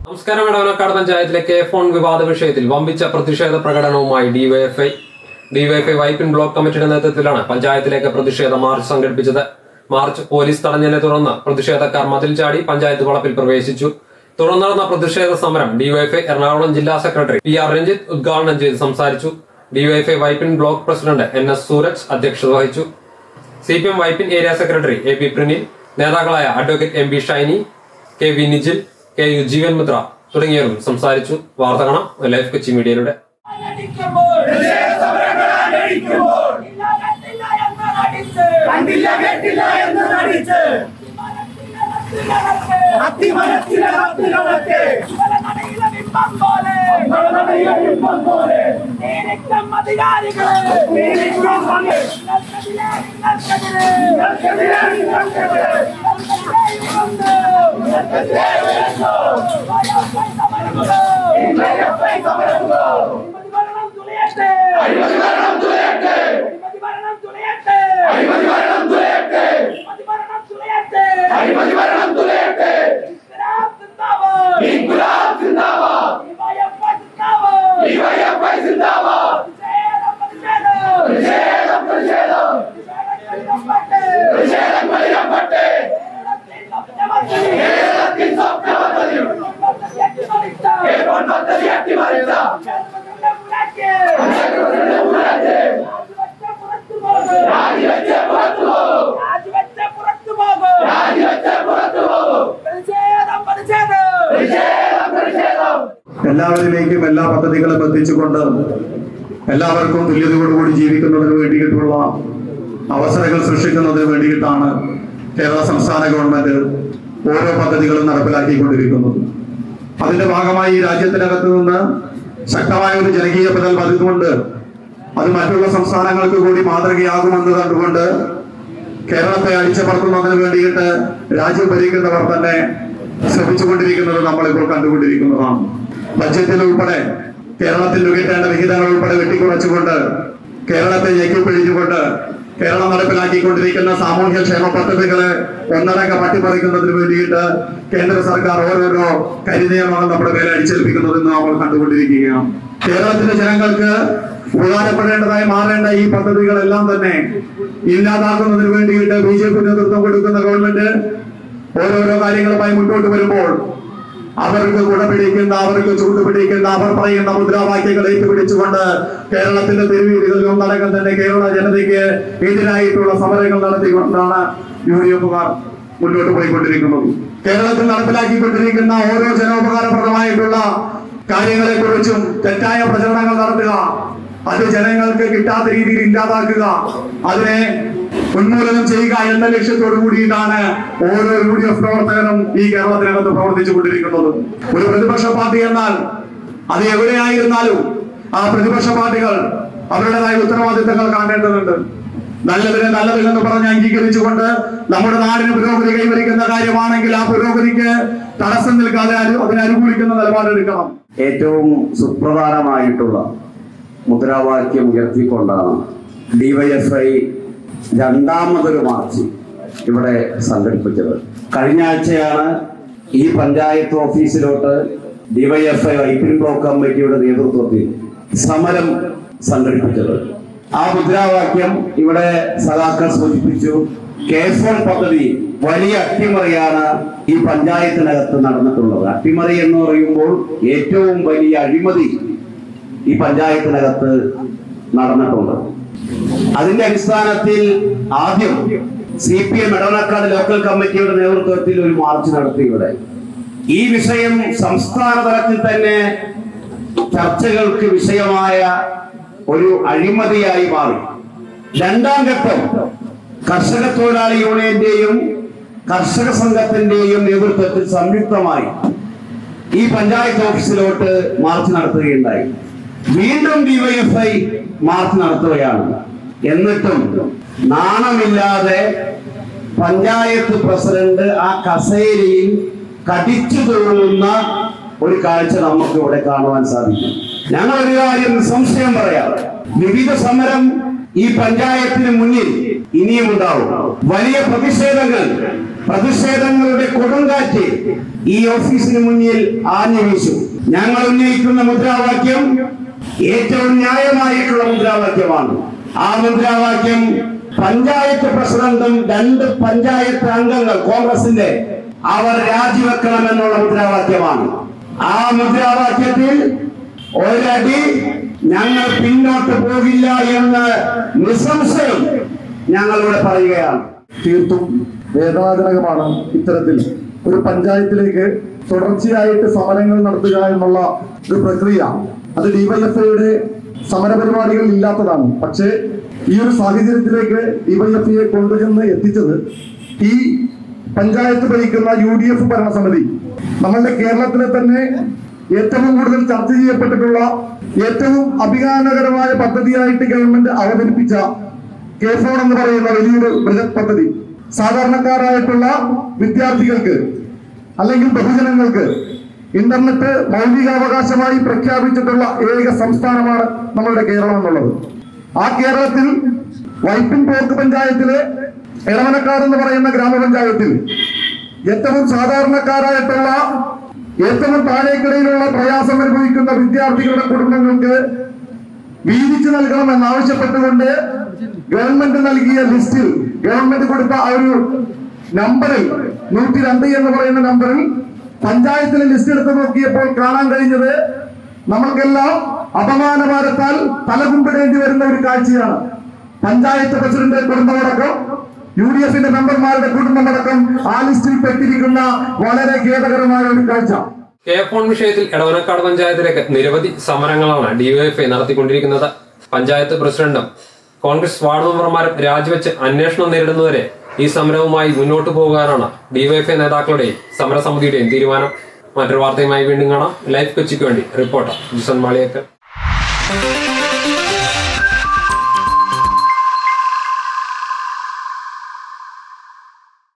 നമസ്കാരം ഇടവനക്കാട് പഞ്ചായത്തിലെ K phone വിവാദ വിഷയത്തിൽ വമ്പിച്ച പ്രതിഷേധ പ്രകടനവുമായി ഡിവൈഎഫ്ഐ ഡിവൈഎഫ്ഐ വൈപ്പിൻ ബ്ലോക്ക് കമ്മിറ്റിയുടെ നേതൃത്വത്തിലാണ് പഞ്ചായത്തിലേക്ക് പ്രതിഷേധ മാർച്ച് സംഘടിപ്പിച്ചത് മാർച്ച് പോലീസ് തടഞ്ഞതിനെ തുടർന്ന് പ്രതിഷേധക്കാർ മതിൽ ചാടി പഞ്ചായത്ത് വളപ്പിൽ പ്രവേശിച്ചു തുടർന്ന് നടന്ന പ്രതിഷേധ സമരം ഡിവൈഎഫ്ഐ എറണാകുളം ജില്ലാ സെക്രട്ടറി പി ആർ രഞ്ജിത്ത് ഉദ്ഘാടനം ചെയ്ത് സംസാരിച്ചു DYFI Vypin block president N S Sooraj അധ്യക്ഷത വഹിച്ചു C P M Vypin area secretary A P Prinil നേതാക്കളായ advocate M B Shiny K V Nijil K U Jeevan Mudra തുടങ്ങിയവരും സംസാരിച്ചു വാർത്ത കാണാം ലൈഫ് കൊച്ചി മീഡിയയിലൂടെ കണ്ടില്ല കേട്ടില്ല എന്ന് നടിച്ച് അത്തിമരത്തിനകത്തിനകത്ത് അധികാരികളെ എല്ലാവരിലേക്കും എല്ലാ പദ്ധതികളും എത്തിച്ചുകൊണ്ട് എല്ലാവർക്കും തുല്യതയോടുകൂടി ജീവിക്കുന്നതിന് വേണ്ടിയിട്ടുള്ള അവസരങ്ങൾ സൃഷ്ടിക്കുന്നതിന് വേണ്ടിയിട്ടാണ് കേരള സംസ്ഥാന ഗവൺമെന്റ് ഓരോ പദ്ധതികളും നടപ്പിലാക്കിക്കൊണ്ടിരിക്കുന്നത് അതിന്റെ ഭാഗമായി ഈ രാജ്യത്തിനകത്ത് നിന്ന് ശക്തമായ ഒരു ജനകീയ ബദൽ പതിവുകൊണ്ട് അത് മറ്റുള്ള സംസ്ഥാനങ്ങൾക്ക് കൂടി മാതൃകയാകുമെന്ന് കണ്ടുകൊണ്ട് കേരളത്തെ അടിച്ചമർത്തുന്നതിന് വേണ്ടിയിട്ട് രാജ്യം ഭരിക്കുന്നവർ തന്നെ ശ്രമിച്ചുകൊണ്ടിരിക്കുന്നത് നമ്മളിപ്പോൾ കണ്ടുകൊണ്ടിരിക്കുന്നതാണ് ബഡ്ജറ്റിൽ ഉൾപ്പെടെ കേരളത്തിൽ കിട്ടേണ്ട വിഹിതങ്ങൾ ഉൾപ്പെടെ വെട്ടിക്കുറച്ചുകൊണ്ട് കേരളത്തെ ഞെക്കിപ്പിഴിഞ്ഞുകൊണ്ട് കേരളം നടപ്പിലാക്കിക്കൊണ്ടിരിക്കുന്ന സാമൂഹ്യ ക്ഷേമ പദ്ധതികളെ ഒന്നടങ്ക പട്ടിപ്പറിക്കുന്നതിന് വേണ്ടിയിട്ട് കേന്ദ്ര സർക്കാർ ഓരോരോ കരിനിയമങ്ങൾ നമ്മുടെ മേലെ അടിച്ചേൽപ്പിക്കുന്നതെന്ന് നമ്മൾ കണ്ടുകൊണ്ടിരിക്കുകയാണ് കേരളത്തിലെ ജനങ്ങൾക്ക് ഉപകാരപ്പെടേണ്ടതായി മാറേണ്ട ഈ പദ്ധതികളെല്ലാം തന്നെ ഇല്ലാതാക്കുന്നതിന് വേണ്ടിയിട്ട് ബി ജെ പി നേതൃത്വം കൊടുക്കുന്ന ഗവൺമെന്റ് ഓരോരോ കാര്യങ്ങളുമായി മുന്നോട്ട് വരുമ്പോൾ അവർക്ക് കുടപിടിക്കുന്ന അവർക്ക് ചൂട്ടുപിടിക്കുന്ന അവർ പറയുന്ന മുദ്രാവാക്യങ്ങൾ ഏറ്റുപിടിച്ചുകൊണ്ട് കേരളത്തിന്റെ തെരുവീതികളിൽ ഒന്നടങ്കം തന്നെ കേരള ജനതയ്ക്ക് എതിരായിട്ടുള്ള സമരങ്ങൾ നടത്തിക്കൊണ്ടാണ് യു ഡി എഫുകാർ മുന്നോട്ട് പോയിക്കൊണ്ടിരിക്കുന്നത് കേരളത്തിൽ നടപ്പിലാക്കിക്കൊണ്ടിരിക്കുന്ന ഓരോ ജനോപകാരപ്രദമായിട്ടുള്ള കാര്യങ്ങളെ കുറിച്ചും തെറ്റായ പ്രചരണങ്ങൾ നടത്തുക അത് ജനങ്ങൾക്ക് കിട്ടാത്ത രീതിയിൽ ഇല്ലാതാക്കുക അതിനെ ഉന്മൂലനം ചെയ്യുക എന്ന ലക്ഷ്യത്തോടു കൂടിയിട്ടാണ് ഓരോ യു ഡി എഫ് പ്രവർത്തകരും ഈ കേരളത്തിനകത്ത് പ്രവർത്തിച്ചു കൊണ്ടിരിക്കുന്നത് ഒരു പ്രതിപക്ഷ പാർട്ടി എന്നാൽ അത് എവിടെയായിരുന്നാലും ആ പ്രതിപക്ഷ പാർട്ടികൾ അവരുടേതായ ഉത്തരവാദിത്തങ്ങൾ കാണേണ്ടതുണ്ട് നല്ലതിനെ നല്ലതില്ലെന്ന് പറഞ്ഞ് അംഗീകരിച്ചുകൊണ്ട് നമ്മുടെ നാടിന് പുരോഗതി കൈവരിക്കുന്ന കാര്യമാണെങ്കിൽ ആ പുരോഗതിക്ക് തടസ്സം നിൽക്കാതെ അനു- അതിനെ അനുകൂലിക്കുന്ന നിലപാടെടുക്കണം ഏറ്റവും സുപ്രധാനമായിട്ടുള്ള മുദ്രാവാക്യം ഉയർത്തിക്കൊണ്ടാണ് ഡിവൈഎഫ്ഐ രണ്ടാമതൊരു മാർച്ച് ഇവിടെ സംഘടിപ്പിച്ചത് കഴിഞ്ഞ ആഴ്ചയാണ് ഈ പഞ്ചായത്ത് ഓഫീസിലോട്ട് ഡിവൈഎഫ്ഐ വൈപ്പിൻ ബ്ലോക്ക് കമ്മിറ്റിയുടെ നേതൃത്വത്തിൽ സമരം സംഘടിപ്പിച്ചത് ആ മുദ്രാവാക്യം ഇവിടെ സഖാക്കൾ സൂചിപ്പിച്ചു കെ ഫോൺ പദ്ധതി വലിയ അട്ടിമറിയാണ് ഈ പഞ്ചായത്തിനകത്ത് നടന്നിട്ടുള്ളത് അട്ടിമറി എന്ന് പറയുമ്പോൾ ഏറ്റവും വലിയ അഴിമതി ഈ പഞ്ചായത്തിനകത്ത് നടന്നിട്ടുണ്ട് അതിന്റെ അടിസ്ഥാനത്തിൽ ആദ്യം C P M Edavanakkad local കമ്മിറ്റിയുടെ നേതൃത്വത്തിൽ ഒരു മാർച്ച് നടത്തി ഇവിടെ ഈ വിഷയം സംസ്ഥാന തലത്തിൽ തന്നെ ചർച്ചകൾക്ക് വിഷയമായ ഒരു അഴിമതിയായി മാറി രണ്ടാം ഘട്ടം കർഷക തൊഴിലാളി യൂണിയന്റെയും കർഷക സംഘത്തിന്റെയും നേതൃത്വത്തിൽ സംയുക്തമായി ഈ പഞ്ചായത്ത് ഓഫീസിലോട്ട് മാർച്ച് നടത്തുകയുണ്ടായി വീണ്ടും ഡിവൈഎഫ്ഐ മാർച്ച് നടത്തുകയാണ് എന്നിട്ടും നാണമില്ലാതെ പഞ്ചായത്ത് പ്രസിഡന്റ് ആ കസേരയിൽ കടിച്ചു തൊഴുന്ന ഒരു കാഴ്ച നമുക്ക് ഇവിടെ കാണുവാൻ സാധിക്കും ഞങ്ങൾ ഒരു കാര്യം സംശയം പറയാം വിവിധ സമരം ഈ പഞ്ചായത്തിന് മുന്നിൽ ഇനിയും ഉണ്ടാവും വലിയ പ്രതിഷേധങ്ങൾ പ്രതിഷേധങ്ങളുടെ കൊടുങ്കാറ്റ് ഈ ഓഫീസിന് മുന്നിൽ ആഞ്ഞു വീശു ഞങ്ങൾ ഉന്നയിക്കുന്ന മുദ്രാവാക്യം ഏറ്റവും ന്യായമായിട്ടുള്ള മുദ്രാവാക്യമാണ് ആ മുദ്രാവാക്യം പഞ്ചായത്ത് പ്രസിഡന്റും രണ്ട് പഞ്ചായത്ത് അംഗങ്ങൾ കോൺഗ്രസിന്റെ അവർ രാജിവെക്കണമെന്നുള്ള മുദ്രാവാക്യമാണ് ആ മുദ്രാവാക്യത്തിൽ ഒരടി ഞങ്ങൾ പിന്നോട്ട് പോകില്ല എന്ന് നിസ്സംശയം ഞങ്ങളിവിടെ പറയുകയാണ് തീർത്തും വേദനാജനകമാണ് ഇത്തരത്തിൽ ഒരു പഞ്ചായത്തിലേക്ക് തുടർച്ചയായിട്ട് സമരങ്ങൾ നടത്തുക എന്നുള്ള ഒരു പ്രക്രിയ അത് ഡിവൈഎഫ്ഐയുടെ സമരപരിപാടികൾ ഇല്ലാത്തതാണ് പക്ഷേ ഈ ഒരു സാഹചര്യത്തിലേക്ക് ഡിവൈഎഫ്ഐയെ കൊണ്ടുചെന്ന് എത്തിച്ചത് ഈ പഞ്ചായത്ത് ഭരിക്കുന്ന യു ഡി എഫ് ഭരണസമിതി നമ്മളുടെ കേരളത്തിലെ തന്നെ ഏറ്റവും കൂടുതൽ ചർച്ച ചെയ്യപ്പെട്ടിട്ടുള്ള ഏറ്റവും അഭിമാനകരമായ പദ്ധതിയായിട്ട് ഗവൺമെന്റ് അവതരിപ്പിച്ച കെ ഫോൺ എന്ന് പറയുന്ന വലിയൊരു ബൃഹത് പദ്ധതി സാധാരണക്കാരായിട്ടുള്ള വിദ്യാർത്ഥികൾക്ക് അല്ലെങ്കിൽ ബഹുജനങ്ങൾക്ക് ഇന്റർനെറ്റ് മൗലികാവകാശമായി പ്രഖ്യാപിച്ചിട്ടുള്ള ഏക സംസ്ഥാനമാണ് നമ്മളുടെ കേരളം എന്നുള്ളത് ആ കേരളത്തിൽ വൈപ്പിൻ പോർക്ക് പഞ്ചായത്തിലെ എളവനക്കാട് എന്ന് പറയുന്ന ഗ്രാമപഞ്ചായത്തിൽ ഏറ്റവും സാധാരണക്കാരായിട്ടുള്ള ഏറ്റവും താഴേക്കിടയിലുള്ള പ്രയാസം അനുഭവിക്കുന്ന വിദ്യാർത്ഥികളുടെ കുടുംബങ്ങൾക്ക് വീതിച്ചു നൽകണമെന്ന് ആവശ്യപ്പെട്ടുകൊണ്ട് ഗവൺമെന്റ് നൽകിയ ലിസ്റ്റിൽ ഗവൺമെന്റ് കൊടുത്ത ആ ഒരു നമ്പറിൽ നൂറ്റി രണ്ട് എന്ന് പറയുന്ന നമ്പറിൽ പഞ്ചായത്തിലെ ലിസ്റ്റ് എടുത്ത് നോക്കിയപ്പോൾ കാണാൻ കഴിഞ്ഞത് നമ്മൾക്കെല്ലാം അപമാനഭാരത്താൽ തലകുമ്പിടേണ്ടി വരുന്ന ഒരു കാഴ്ചയാണ് പഞ്ചായത്ത് പ്രസിഡന്റ് കുടുംബമടക്കം യു ഡി എഫിന്റെ മെമ്പർമാരുടെ കുടുംബമടക്കം ആ ലിസ്റ്റിൽ പെട്ടിരിക്കുന്ന വളരെ ഖേദകരമായ ഒരു കാഴ്ച കെ ഫോൺ വിഷയത്തിൽ എടവനക്കാട് പഞ്ചായത്തിലേക്ക് നിരവധി സമരങ്ങളാണ് ഡിവൈഎഫ്ഐ നടത്തിക്കൊണ്ടിരിക്കുന്നത് പഞ്ചായത്ത് പ്രസിഡന്റും കോൺഗ്രസ് വാർഡ് മെമ്പർമാരും രാജിവെച്ച് അന്വേഷണം നേരിടുന്നവരെ ഈ സമരവുമായി മുന്നോട്ട് പോകാനാണ് ഡിവൈഎഫ്ഐ നേതാക്കളുടെയും സമരസമിതിയുടെയും തീരുമാനം മറ്റൊരു വാർത്തയുമായി വീണ്ടും കാണാം ലൈഫ് കൊച്ചിക്ക് വേണ്ടി റിപ്പോർട്ടർ ജിസൺ മാളിയേക്കൽ